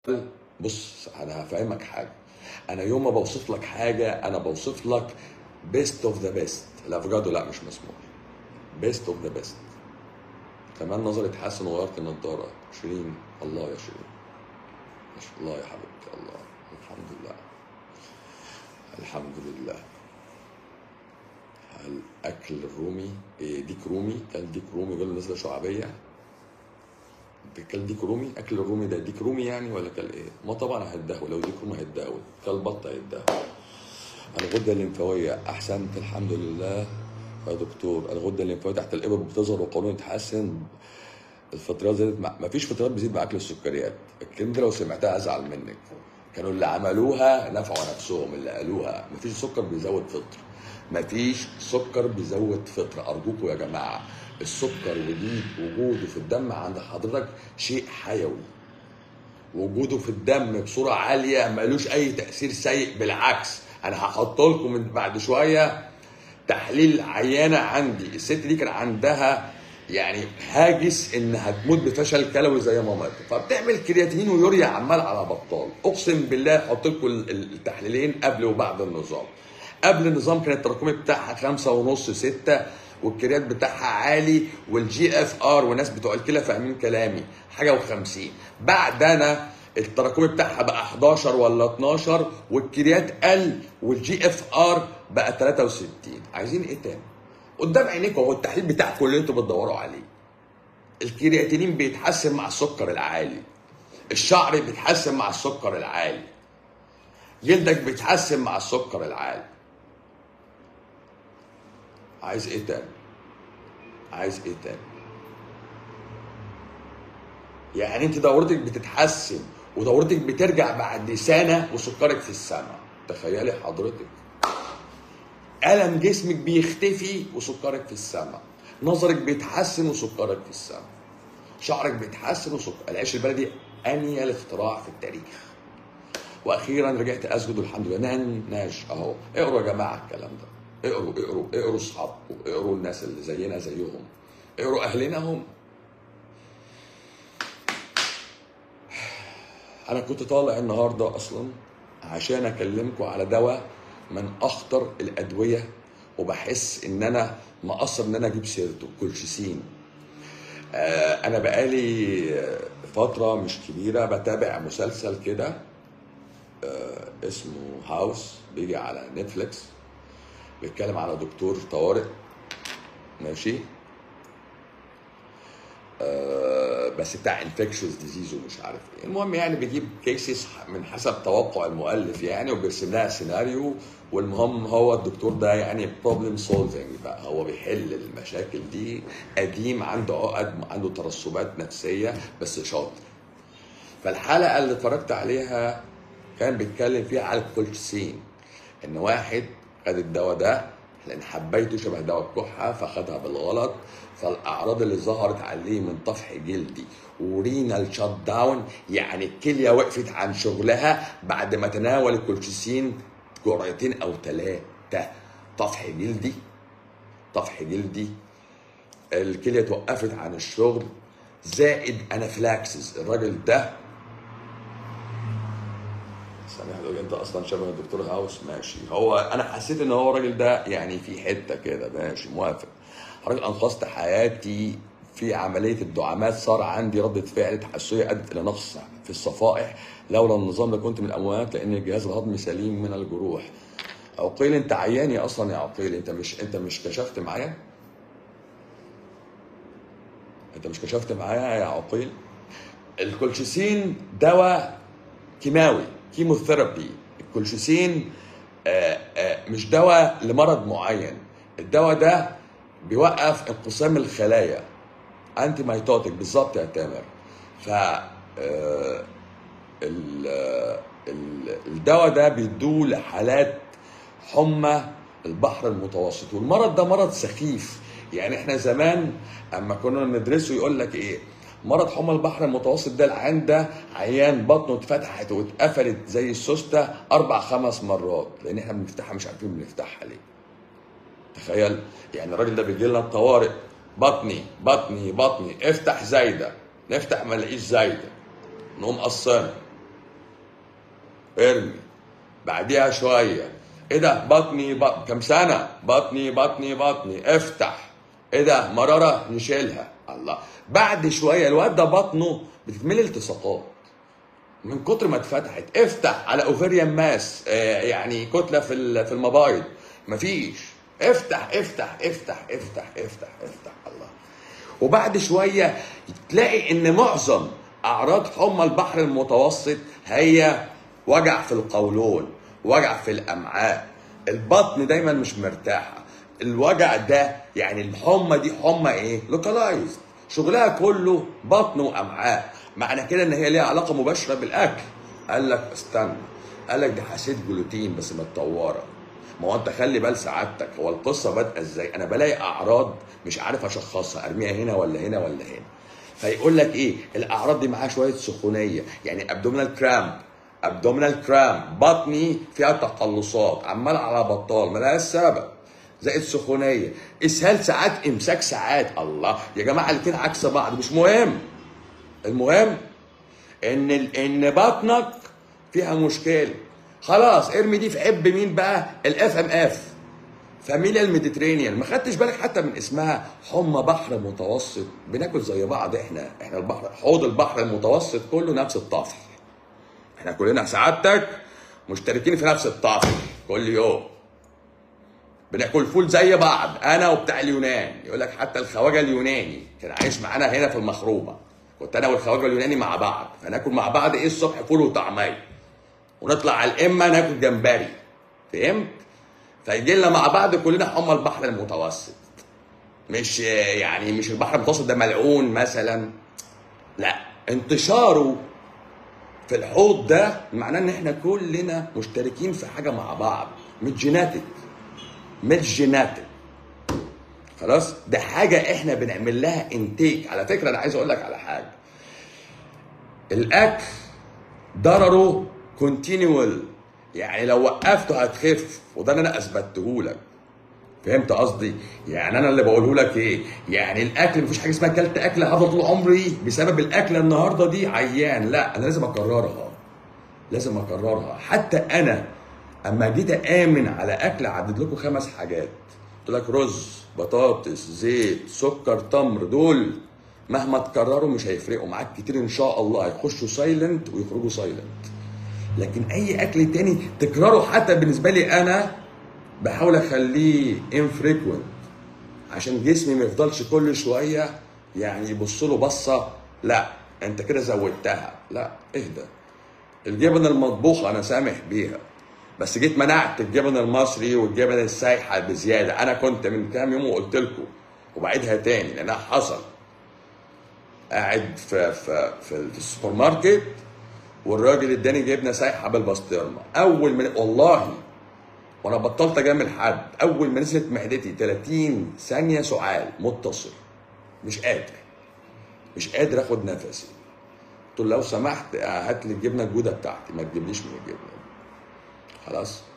بص انا هفهمك حاجه انا يوم ما بوصف لك حاجه انا بوصف لك بيست اوف ذا بيست الافوكادو لا مش مسموح بيست اوف ذا بيست كمان نظري اتحسن وغيرت النضاره شيرين الله يا شيرين ما شاء الله يا حبيبتي الله الحمد لله الحمد لله الاكل الرومي إيه ديك رومي كان ديك رومي دول نزله شعبيه كل ديك رومي اكل الرومي ده ديك رومي يعني ولا كل ايه ما طبعا هيتدهول لو ديك رومي هيتدهول كل بط هيتدهول الغده الليمفاويه احسنت الحمد لله يا دكتور الغده الليمفاويه تحت الابر بتظهر وقولون يتحسن الفطريات زادت مع... ما فيش فطريات بتزيد مع اكل السكريات الكلمه دي لو سمعتها ازعل منك كانوا اللي عملوها نفعوا نفسهم اللي قالوها ما فيش سكر بيزود فطر ما فيش سكر بيزود فطر ارجوكم يا جماعه السكر ودي وجوده في الدم عند حضرتك شيء حيوي وجوده في الدم بصوره عاليه ملوش اي تاثير سيء بالعكس انا هحط لكم من بعد شويه تحليل عيانه عندي الست دي كان عندها يعني هاجس ان هتموت بفشل كلوي زي مامتها فبتعمل كرياتين ويوريا عمال على بطال اقسم بالله احط لكم التحليلين قبل وبعد النظام قبل النظام كان التراكمي بتاعها خمسة ونص ستة والكريات بتاعها عالي والجي اف ار والناس بتوع الكلى فاهمين كلامي حاجه و50 بعد انا التراكمي بتاعها بقى 11 ولا 12 والكريات قل والجي اف ار بقى 63 عايزين ايه تاني؟ قدام عينيكم هو التحليل بتاعكم اللي انتوا بتدوروا عليه الكرياتينين بيتحسن مع السكر العالي الشعر بيتحسن مع السكر العالي جلدك بيتحسن مع السكر العالي عايز ايه تاني عايز ايه تاني يعني انت دورتك بتتحسن ودورتك بترجع بعد سنه وسكرك في السماء تخيلي حضرتك الم جسمك بيختفي وسكرك في السماء نظرك بيتحسن وسكرك في السماء شعرك بيتحسن وسكر العيش البلدي انيل اختراع في التاريخ واخيرا رجعت اسجد الحمد لله نان ناش اهو اقروا يا جماعه الكلام ده اقروا اقروا اقروا اصحابكم اقروا الناس اللي زينا زيهم اقروا اهلنا هم انا كنت طالع النهارده اصلا عشان اكلمكم على دواء من اخطر الادويه وبحس ان انا مقصر ان انا اجيب سيرته كولشيسين آه انا بقالي فتره مش كبيره بتابع مسلسل كده آه اسمه هاوس بيجي على نتفليكس بيتكلم على دكتور طوارئ ماشي آه بس بتاع انفكشوس ديزيز ومش عارف ايه المهم يعني بيجيب كيسز من حسب توقع المؤلف يعني وبيرسم لها سيناريو والمهم هو الدكتور ده يعني بروبلم سولفنج بقى هو بيحل المشاكل دي قديم عنده عقد عنده ترسبات نفسيه بس شاطر فالحلقه اللي اتفرجت عليها كان بيتكلم فيها على الكولشيسين ان واحد خد الدواء ده لان حبيته شبه دواء الكحه فخدها بالغلط فالاعراض اللي ظهرت عليه من طفح جلدي ورينال شات داون يعني الكليه وقفت عن شغلها بعد ما تناول الكولشيسين جرعتين او ثلاثه طفح جلدي طفح جلدي الكليه توقفت عن الشغل زائد انافلاكسس الراجل ده سامح لو انت اصلا شبه الدكتور هاوس ماشي هو انا حسيت ان هو الراجل ده يعني في حته كده ماشي موافق راجل انقذت حياتي في عمليه الدعامات صار عندي رده فعل تحسسيه ادت الى نقص في الصفائح لولا النظام لكنت من الاموات لان الجهاز الهضمي سليم من الجروح عقيل انت عياني اصلا يا عقيل انت مش انت مش كشفت معايا انت مش كشفت معايا يا عقيل الكولشيسين دواء كيماوي كيموثيرابي الكولشيسين آآ آآ مش دواء لمرض معين الدواء ده بيوقف انقسام الخلايا انتي مايتوتيك بالظبط يا تامر ف الدواء ده بيدوه لحالات حمى البحر المتوسط والمرض ده مرض سخيف يعني احنا زمان اما كنا ندرسه يقول لك ايه مرض حمى البحر المتوسط ده العيان ده عيان بطنه اتفتحت واتقفلت زي السوسته اربع خمس مرات لان احنا بنفتحها مش عارفين بنفتحها ليه تخيل يعني الراجل ده بيجي لنا الطوارئ بطني بطني بطني افتح زايده نفتح ما نلاقيش زايده نقوم قصانا ارمي بعديها شويه ايه ده بطني بطني كم سنه بطني بطني بطني افتح ايه ده مراره نشيلها الله بعد شويه الواد ده بطنه بتتملي التصاقات من كتر ما اتفتحت افتح على اوفريان ماس آه يعني كتله في ال- في المبايض مفيش افتح افتح افتح افتح افتح افتح الله وبعد شويه تلاقي ان معظم اعراض حمى البحر المتوسط هي وجع في القولون وجع في الامعاء البطن دايما مش مرتاحه الوجع ده يعني الحمى دي حمى ايه لوكالايزد شغلها كله بطن وامعاء معنى كده ان هي ليها علاقه مباشره بالاكل قال لك استنى قال لك دي حسيت جلوتين بس متطوره ما هو انت خلي بال سعادتك هو القصه بادئه ازاي انا بلاقي اعراض مش عارف اشخصها ارميها هنا ولا هنا ولا هنا فيقول لك ايه الاعراض دي معاها شويه سخونيه يعني ابدومينال كرامب ابدومينال كرامب بطني فيها تقلصات عمال على بطال ملهاش سبب زائد سخونيه اسهال ساعات امساك ساعات الله يا جماعه الاثنين عكس بعض مش مهم المهم ان ال- ان بطنك فيها مشكله خلاص ارمي دي في حب مين بقى الاف ام اف فاميليا الميديترينيان ما خدتش بالك حتى من اسمها حمى بحر متوسط بناكل زي بعض احنا احنا البحر حوض البحر المتوسط كله نفس الطفل احنا كلنا سعادتك مشتركين في نفس الطفل كل يوم بناكل فول زي بعض انا وبتاع اليونان يقول لك حتى الخواجه اليوناني كان عايش معانا هنا في المخروبه كنت انا والخواجه اليوناني مع بعض فناكل مع بعض ايه الصبح فول وطعميه ونطلع على الامه ناكل جمبري فهمت فيجي لنا مع بعض كلنا حمى البحر المتوسط مش يعني مش البحر المتوسط ده ملعون مثلا لا انتشاره في الحوض ده معناه ان احنا كلنا مشتركين في حاجه مع بعض مش جيناتيك مش جيناتيك خلاص ده حاجه احنا بنعمل لها انتيك على فكره انا عايز اقول لك على حاجه الاكل ضرره كونتينيوال يعني لو وقفته هتخف وده اللي انا اثبته لك فهمت قصدي؟ يعني انا اللي بقوله لك ايه؟ يعني الاكل مفيش حاجه اسمها اكلت اكل هفضل طول عمري بسبب الاكله النهارده دي عيان، لا انا لازم اكررها. لازم اكررها، حتى انا اما جيت امن على اكل عدد لكم خمس حاجات. قلت لك رز، بطاطس، زيت، سكر، تمر دول مهما تكرروا مش هيفرقوا معاك كتير ان شاء الله هيخشوا سايلنت ويخرجوا سايلنت. لكن اي اكل تاني تكراره حتى بالنسبه لي انا بحاول اخليه انفريكوينت عشان جسمي ما يفضلش كل شويه يعني يبص له بصه لا انت كده زودتها لا اهدى الجبن المطبوخه انا سامح بيها بس جيت منعت الجبن المصري والجبن السايحه بزياده انا كنت من كام يوم وقلت لكم وبعيدها تاني لانها حصل قاعد في في في, في السوبر ماركت والراجل اداني جبنه سايحه بالبسطرمه اول من والله وانا بطلت اجامل حد اول ما نزلت معدتي 30 ثانيه سعال متصل مش قادر مش قادر اخد نفسي قلت له لو سمحت هات لي الجبنه الجوده بتاعتي ما تجيبليش من الجبنه دي. خلاص